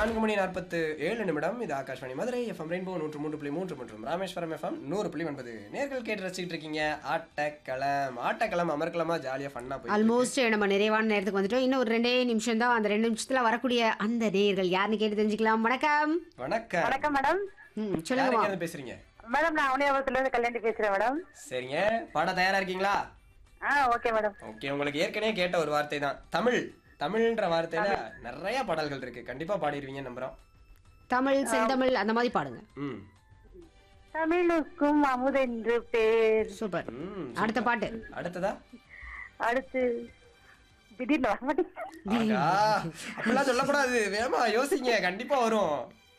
நான்கு மணி நாற்பத்து ஏழு நிமிடம் இது ஆகாஷ்வாணி மதுரை எஃப்எம் ரெயின்போ நூற்று மூன்று புள்ளி மூன்று மற்றும் ராமேஸ்வரம் எஃப்எம் நூறு புள்ளி ஒன்பது நேர்கள் கேட்டு ரசிச்சுட்டு இருக்கீங்க ஆட்டக்களம் ஆட்டக்களம் அமர்க்கலமா ஜாலியா ஃபன்னா போய் ஆல்மோஸ்ட் நம்ம நிறைவான நேரத்துக்கு வந்துட்டோம் இன்னும் ஒரு ரெண்டே நிமிஷம் தான் அந்த ரெண்டு நிமிஷத்துல வரக்கூடிய அந்த நேயர்கள் யாருன்னு கேட்டு தெரிஞ்சுக்கலாம் வணக்கம் வணக்கம் வணக்கம் மேடம் ம் யாருங்க சொல்லுங்கம்மா இருந்து பேசுறீங்க மேடம் நான் அவனியாபுரத்துல இருந்து கல்யாணி பேசுறேன் மேடம் சரிங்க பாட தயாரா இருக்கீங்களா ஆ ஓகே மேடம் ஓகே உங்களுக்கு ஏற்கனவே கேட்ட ஒரு வார்த்தை தான் தமிழ் தமிழ்ன்ற வார்த்தையில நிறைய பாடல்கள் இருக்கு கண்டிப்பா பாடிடுவீங்க நம்புறோம் தமிழ் செந்தமிழ் அந்த மாதிரி பாடுங்க ம் தமிழுக்கும் அமுதென்று பேர் சூப்பர் ம் அடுத்த பாட்டு அடுத்ததா அடுத்து திடீர்னு வர மாட்டேங்குது ஆகா, அப்படிலாம் சொல்லக்கூடாது வேமா யோசிங்க கண்டிப்பா வரும்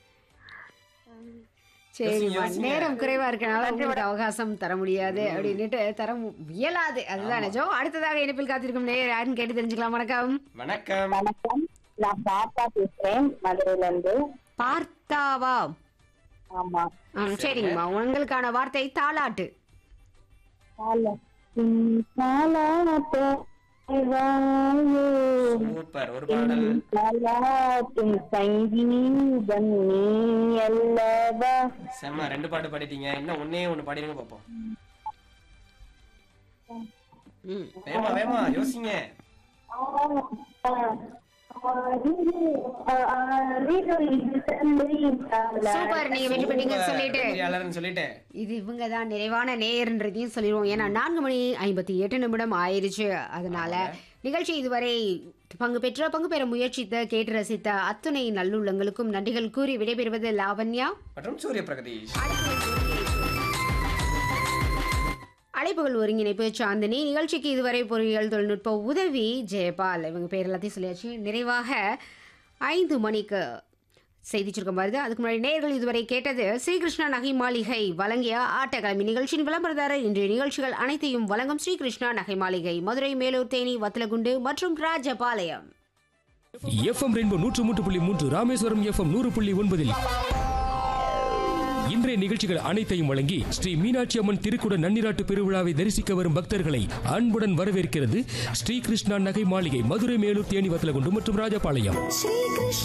சரிம்மா யோசிங்க. நேரம் குறைவா இருக்கனால உங்களுக்கு அவகாசம் தர முடியாது அப்படின்னுட்டு தர மு- இயலாது அதுதான் நிஜம் அடுத்ததாக இணைப்பில் காத்திருக்கும் நேயர் யாருன்னு கேட்டு தெரிஞ்சுக்கலாம் வணக்கம் வணக்கம் வணக்கம் நான் பாப்பா பேசுறேன் மதுரையில இருந்து பார்த்தாவா ஆமா ஆ, சரிங்கம்மா உங்களுக்கான வார்த்தை தாலாட்டு சூப்பர் ஒரு பாடல் சங்கீதம் நீ அல்லவா செம்ம ரெண்டு பாட்டு பாடிட்டீங்க இன்னும் ஒன்னே ஒண்ணு பாடிருங்க பாப்போம் ம் வேமா வேமா யோசிங்க சூப்பர் நீங்க வெற்றி பெற்றீங்க சூப்பர், சொல்லிட்டு வெற்றியாளர்னு சொல்லிட்டேன் இது இவங்க தான் நிறைவான நேயர்ன்றதையும் சொல்லிடுவோம் ஏன்னா நான்கு மணி ஐம்பத்தி எட்டு நிமிடம் ஆயிருச்சு அதனால நிகழ்ச்சி இதுவரை பங்கு பெற்ற பங்கு பெற முயற்சித்த கேட்டு ரசித்த அத்துணை நல்லுள்ளங்களுக்கும் நன்றிகள் கூறி விடைபெறுவது லாவண்யா மற்றும் சூரிய பிரகதீஷ் அழைப்புகள் ஒருங்கிணைப்பு சாந்தினி நிகழ்ச்சிக்கு இதுவரை பொறியியல் தொழில்நுட்ப உதவி ஜெயபால் இவங்க பேர் எல்லாத்தையும் சொல்லியாச்சு நிறைவாக ஐந்து மணிக்கு செய்தி சுருக்கம் வருது அதுக்கு முன்னாடி நேர்கள் இதுவரை கேட்டது ஸ்ரீகிருஷ்ணா நகை மாளிகை வழங்கிய ஆட்டக்கிழமை நிகழ்ச்சியின் விளம்பரதாரர் இன்றைய நிகழ்ச்சிகள் அனைத்தையும் வழங்கும் ஸ்ரீகிருஷ்ணா நகை மாளிகை மதுரை மேலூர் தேனி வத்தலகுண்டு மற்றும் ராஜபாளையம் எஃப்எம் ரெயின்போ நூற்று மூன்று புள்ளி மூன்று ராமேஸ்வரம் எஃப்எம் நூறு புள்ளி ஒன்பதில் இன்றைய நிகழ்ச்சிகள் அனைத்தையும் வழங்கி ஸ்ரீ மீனாட்சி அம்மன் திருக்குட நன்னிராட்டு பெருவிழாவை தரிசிக்க வரும் பக்தர்களை அன்புடன் வரவேற்கிறது ஸ்ரீ கிருஷ்ணா நகை மாளிகை மதுரை மேலூர் தேனி வத்தலகுண்டு மற்றும் ராஜபாளையம் ஸ்ரீகிருஷ்ண